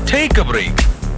Take a break.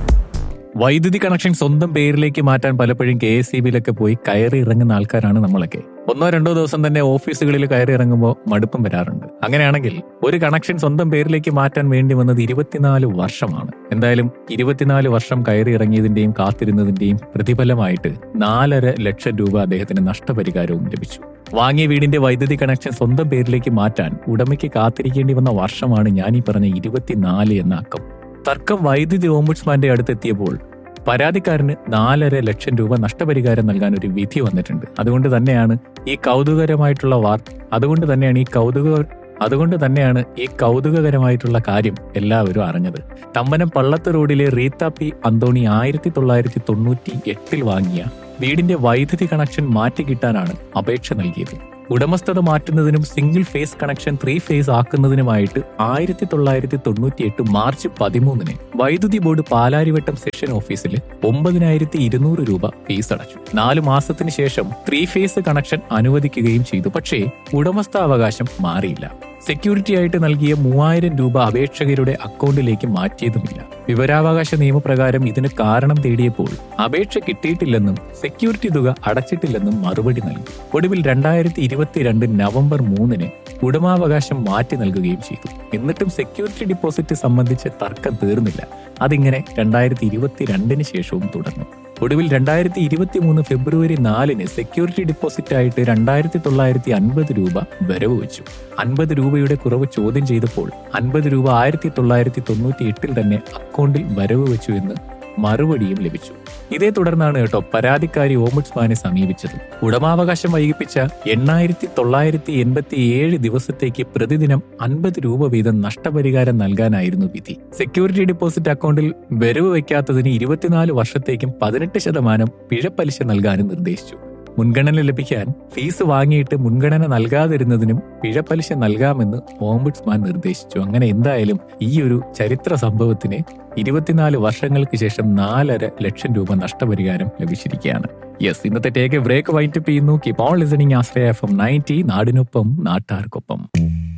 വൈദ്യുതി connection സ്വന്തം പേരിലേക്ക് മാറ്റാൻ പലപ്പോഴും കെ എസ് സി ബിയിലൊക്കെ പോയി കയറി ഇറങ്ങുന്ന ആൾക്കാരാണ് നമ്മളൊക്കെ ഒന്നോ രണ്ടോ ദിവസം തന്നെ ഓഫീസുകളിൽ കയറി ഇറങ്ങുമ്പോൾ മടുപ്പും വരാറുണ്ട് അങ്ങനെയാണെങ്കിൽ ഒരു കണക്ഷൻ സ്വന്തം പേരിലേക്ക് മാറ്റാൻ വേണ്ടി വന്നത് ഇരുപത്തിനാല് വർഷമാണ് എന്തായാലും ഇരുപത്തിനാല് വർഷം കയറി ഇറങ്ങിയതിന്റെയും കാത്തിരുന്നതിന്റെയും പ്രതിഫലമായിട്ട് നാലര ലക്ഷം രൂപ അദ്ദേഹത്തിന് നഷ്ടപരിഹാരവും ലഭിച്ചു വാങ്ങിയ വീടിന്റെ വൈദ്യുതി കണക്ഷൻ സ്വന്തം പേരിലേക്ക് മാറ്റാൻ ഉടമയ്ക്ക് കാത്തിരിക്കേണ്ടി വന്ന വർഷമാണ് ഞാൻ ഈ പറഞ്ഞ ഇരുപത്തിനാല് എന്ന അക്കം തർക്കം വൈദ്യുതി ഓംബുഡ്സ്മാന്റെ അടുത്തെത്തിയപ്പോൾ പരാതിക്കാരന് നാലര ലക്ഷം രൂപ നഷ്ടപരിഹാരം നൽകാൻ ഒരു വിധി വന്നിട്ടുണ്ട് അതുകൊണ്ട് തന്നെയാണ് ഈ കൗതുകകരമായിട്ടുള്ള വാർത്ത അതുകൊണ്ട് തന്നെയാണ് ഈ കൗതുക അതുകൊണ്ട് തന്നെയാണ് ഈ കൗതുകകരമായിട്ടുള്ള കാര്യം എല്ലാവരും അറിഞ്ഞത് തമ്പനം പള്ളത്ത് റോഡിലെ റീത്ത പി അന്തോണി ആയിരത്തി തൊള്ളായിരത്തി തൊണ്ണൂറ്റി എട്ടിൽ വാങ്ങിയ വീടിന്റെ വൈദ്യുതി കണക്ഷൻ മാറ്റിക്കിട്ടാനാണ് അപേക്ഷ നൽകിയത് ഉടമസ്ഥത മാറ്റുന്നതിനും single phase connection three phase ആക്കുന്നതിനുമായിട്ട് ആയിരത്തി തൊള്ളായിരത്തി തൊണ്ണൂറ്റി എട്ട് മാർച്ച് പതിമൂന്നിന് വൈദ്യുതി ബോർഡ് പാലാരിവട്ടം സെഷൻ ഓഫീസിൽ ഒമ്പതിനായിരത്തി ഇരുന്നൂറ് രൂപ ഫീസ് അടച്ചു നാലു മാസത്തിന് ശേഷം ത്രീ ഫേസ് കണക്ഷൻ അനുവദിക്കുകയും ചെയ്തു പക്ഷേ ഉടമസ്ഥാവകാശം മാറിയില്ല സെക്യൂരിറ്റി ആയിട്ട് നൽകിയ മൂവായിരം രൂപ അപേക്ഷകരുടെ അക്കൗണ്ടിലേക്ക് മാറ്റിയതുമില്ല വിവരാവകാശ നിയമപ്രകാരം ഇതിന് കാരണം തേടിയപ്പോൾ അപേക്ഷ കിട്ടിയിട്ടില്ലെന്നും സെക്യൂരിറ്റി തുക അടച്ചിട്ടില്ലെന്നും മറുപടി നൽകി ഒടുവിൽ രണ്ടായിരത്തി ഇരുപത്തിരണ്ട് നവംബർ മൂന്നിന് ഉടമാവകാശം മാറ്റി നൽകുകയും ചെയ്തു എന്നിട്ടും സെക്യൂരിറ്റി ഡിപ്പോസിറ്റ് സംബന്ധിച്ച് തർക്കം തീർന്നില്ല അതിങ്ങനെ രണ്ടായിരത്തി ഇരുപത്തിരണ്ടിന് ശേഷവും തുടർന്നു ഒടുവിൽ രണ്ടായിരത്തി ഇരുപത്തി മൂന്ന് ഫെബ്രുവരി നാലിന് സെക്യൂരിറ്റി ഡിപ്പോസിറ്റ് ആയിട്ട് രണ്ടായിരത്തി തൊള്ളായിരത്തി അൻപത് രൂപ വരവ് വെച്ചു അൻപത് രൂപയുടെ കുറവ് ചോദ്യം ചെയ്തപ്പോൾ അൻപത് രൂപ ആയിരത്തി തൊള്ളായിരത്തി തൊണ്ണൂറ്റി എട്ടിൽ തന്നെ അക്കൗണ്ടിൽ വരവ് വെച്ചു എന്ന് മറുപടിയും ലഭിച്ചു ഇതേ തുടർന്നാണ് കേട്ടോ പരാതിക്കാരി ഓംബുഡ്സ്മാനെ സമീപിച്ചത് ഉടമാവകാശം വൈകിപ്പിച്ച എണ്ണായിരത്തി തൊള്ളായിരത്തി എൺപത്തി ഏഴ് ദിവസത്തേക്ക് പ്രതിദിനം അൻപത് രൂപ വീതം നഷ്ടപരിഹാരം നൽകാനായിരുന്നു വിധി സെക്യൂരിറ്റി ഡിപ്പോസിറ്റ് അക്കൗണ്ടിൽ വരവ് വയ്ക്കാത്തതിന് ഇരുപത്തിനാല് വർഷത്തേക്കും പതിനെട്ട് ശതമാനം പിഴപ്പലിശ നൽകാനും നിർദ്ദേശിച്ചു മുൻഗണന ലഭിക്കാൻ ഫീസ് വാങ്ങിയിട്ട് മുൻഗണന നൽകാതിരുന്നതിനും പിഴപ്പലിശ നൽകാമെന്ന് ഓംബുഡ്സ്മാൻ നിർദ്ദേശിച്ചു അങ്ങനെ എന്തായാലും ഈ ഒരു ചരിത്ര സംഭവത്തിന് ഇരുപത്തിനാല് വർഷങ്ങൾക്ക് ശേഷം നാലര ലക്ഷം രൂപ നഷ്ടപരിഹാരം ലഭിച്ചിരിക്കുകയാണ് യെസ് ഇന്നത്തെ ടേക്ക് ബ്രേക്ക് വൈൻഡപ്പ് ചെയ്യുന്നു keep on listening Ashraya F M ninety നാടിനൊപ്പം നാട്ടാർക്കൊപ്പം